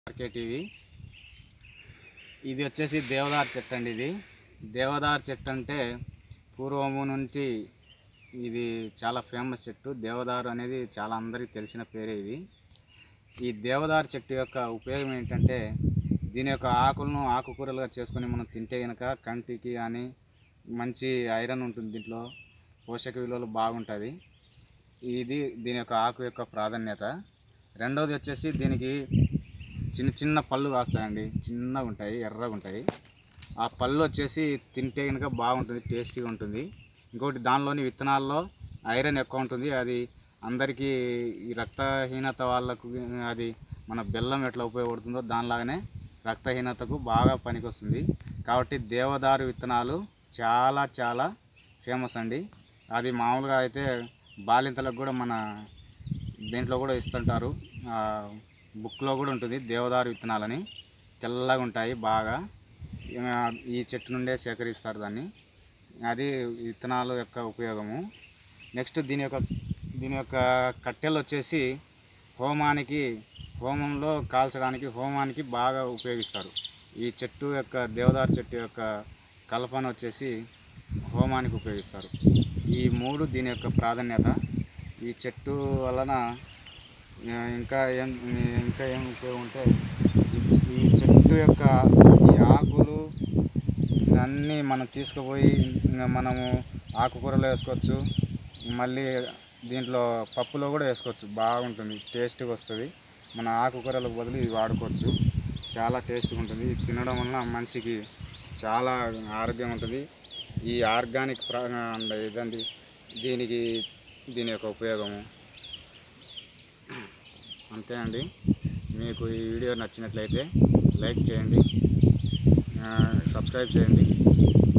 RK TV ఇది వచ్చేసి దేవదారు చెట్టు అండి ఇది దేవదారు చెట్టు అంటే పూర్వము నుంచి ఇది చాలా ఫేమస్ చెట్టు దేవదారు అనేది చాలా అందరికీ తెలిసిన పేరే ఇది ఈ దేవదారు చెట్టు యొక్క ఉపయోగం ఏంటంటే దీని యొక్క ఆకులను ఆకుకూరలుగా చేసుకొని మనం తింటే కనుక కంటికి కానీ మంచి ఐరన్ ఉంటుంది దీంట్లో పోషక విలువలు బాగుంటుంది ఇది దీని యొక్క ఆకు యొక్క ప్రాధాన్యత రెండవది వచ్చేసి దీనికి చిన్న చిన్న పళ్ళు కాస్తాయండి చిన్నగా ఉంటాయి ఎర్రగా ఉంటాయి ఆ పళ్ళు వచ్చేసి తింటే కనుక బాగుంటుంది టేస్టీగా ఉంటుంది ఇంకోటి దానిలోని విత్తనాల్లో ఐరన్ ఎక్కువ ఉంటుంది అది అందరికీ ఈ రక్తహీనత వాళ్ళకు అది మన బెల్లం ఎట్లా ఉపయోగపడుతుందో దానిలాగానే రక్తహీనతకు బాగా పనికొస్తుంది కాబట్టి దేవదారు విత్తనాలు చాలా చాలా ఫేమస్ అండి అది మామూలుగా అయితే బాలింతలకు కూడా మన దీంట్లో కూడా ఇస్తుంటారు ఆ, బుక్లో కూడా ఉంటుంది దేవదారు విత్తనాలని తెల్లగా ఉంటాయి బాగా ఆ, ఈ చెట్టు నుండే సేకరిస్తారు దాన్ని అది విత్తనాల యొక్క ఉపయోగము నెక్స్ట్ దీని యొక్క దీని యొక్క కట్టెలు వచ్చేసి హోమానికి హోమంలో కాల్చడానికి హోమానికి బాగా ఉపయోగిస్తారు ఈ చెట్టు యొక్క దేవదారు చెట్టు యొక్క కలపను వచ్చేసి హోమానికి ఉపయోగిస్తారు ఈ మూడు దీని యొక్క ప్రాధాన్యత ఈ చెట్టు వలన ఆ, ఇంకా ఏం ఇంకా ఏం ఉపయోగం ఉంటే ఈ- ఈ చెట్టు యొక్క ఈ ఆకులు అన్నీ మనం తీసుకుపోయి ఇంకా మనము ఆకుకూరలో వేసుకోవచ్చు మళ్ళీ దీంట్లో పప్పులో కూడా వేసుకోవచ్చు బాగుంటుంది టేస్ట్గా వస్తుంది మన ఆకుకూరలకు బదులు ఇవి వాడుకోవచ్చు చాలా టేస్ట్గా ఉంటుంది ఇది తినడం వలన మనిషికి చాలా ఆరోగ్యం ఉంటుంది ఈ ఆర్గానిక్ ప్రా అండ్ ఇదండి దీనికి దీని యొక్క ఉపయోగము అంతే అండి మీకు ఈ వీడియో నచ్చినట్లయితే లైక్ చేయండి ఆ, సబ్స్క్రైబ్ చేయండి